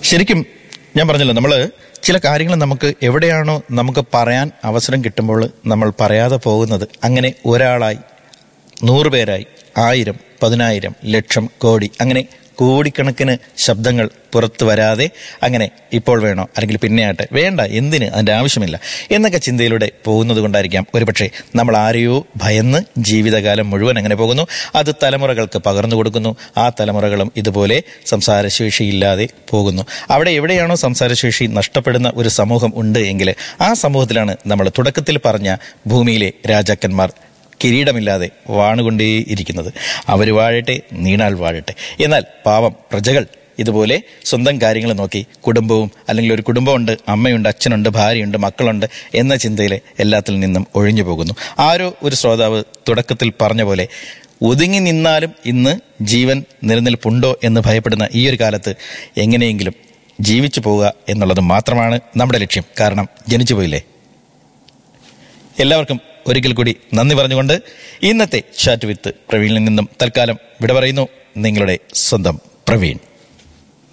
ശരിക്കും ഞാൻ പറഞ്ഞല്ലോ നമ്മൾ ചില കാര്യങ്ങൾ നമുക്ക് എവിടെയാണോ നമുക്ക് പറയാൻ അവസരം കിട്ടുമ്പോൾ നമ്മൾ പറയാതെ പോകുന്നത് അങ്ങനെ ഒരാളായി നൂറ് പേരായി ആയിരം പതിനായിരം ലക്ഷം കോടി അങ്ങനെ കോടിക്കണക്കിന് ശബ്ദങ്ങൾ പുറത്തു വരാതെ അങ്ങനെ ഇപ്പോൾ വേണോ അല്ലെങ്കിൽ പിന്നെയാട്ടെ വേണ്ട എന്തിന് അതിൻ്റെ ആവശ്യമില്ല എന്നൊക്കെ ചിന്തയിലൂടെ പോകുന്നത് കൊണ്ടായിരിക്കാം ഒരുപക്ഷെ നമ്മൾ ആരെയോ ഭയന്ന് ജീവിതകാലം മുഴുവൻ അങ്ങനെ പോകുന്നു അത് തലമുറകൾക്ക് പകർന്നു കൊടുക്കുന്നു ആ തലമുറകളും ഇതുപോലെ സംസാരശേഷിയില്ലാതെ പോകുന്നു അവിടെ എവിടെയാണോ സംസാരശേഷി നഷ്ടപ്പെടുന്ന ഒരു സമൂഹം ഉണ്ട് എങ്കിൽ ആ സമൂഹത്തിലാണ് നമ്മൾ തുടക്കത്തിൽ പറഞ്ഞ ഭൂമിയിലെ രാജാക്കന്മാർ കിരീടമില്ലാതെ വാണുകൊണ്ടേയിരിക്കുന്നത് അവർ വാഴട്ടെ നീണാൽ വാഴട്ടെ എന്നാൽ പാവം പ്രജകൾ ഇതുപോലെ സ്വന്തം കാര്യങ്ങൾ നോക്കി കുടുംബവും അല്ലെങ്കിൽ ഒരു കുടുംബമുണ്ട് അമ്മയുണ്ട് അച്ഛനുണ്ട് ഭാര്യയുണ്ട് മക്കളുണ്ട് എന്ന ചിന്തയിൽ എല്ലാത്തിൽ നിന്നും ഒഴിഞ്ഞു പോകുന്നു ആരോ ഒരു ശ്രോതാവ് തുടക്കത്തിൽ പറഞ്ഞ പോലെ ഒതുങ്ങി നിന്നാലും ഇന്ന് ജീവൻ നിലനിൽപ്പുണ്ടോ എന്ന് ഭയപ്പെടുന്ന ഈ ഒരു കാലത്ത് എങ്ങനെയെങ്കിലും ജീവിച്ചു പോവുക എന്നുള്ളത് മാത്രമാണ് നമ്മുടെ ലക്ഷ്യം കാരണം ജനിച്ചു പോയില്ലേ എല്ലാവർക്കും ഒരിക്കൽ കൂടി നന്ദി പറഞ്ഞുകൊണ്ട് ഇന്നത്തെ ചാറ്റ് വിത്ത് പ്രവീണിൽ നിന്നും തൽക്കാലം വിട പറയുന്നു നിങ്ങളുടെ സ്വന്തം പ്രവീൺ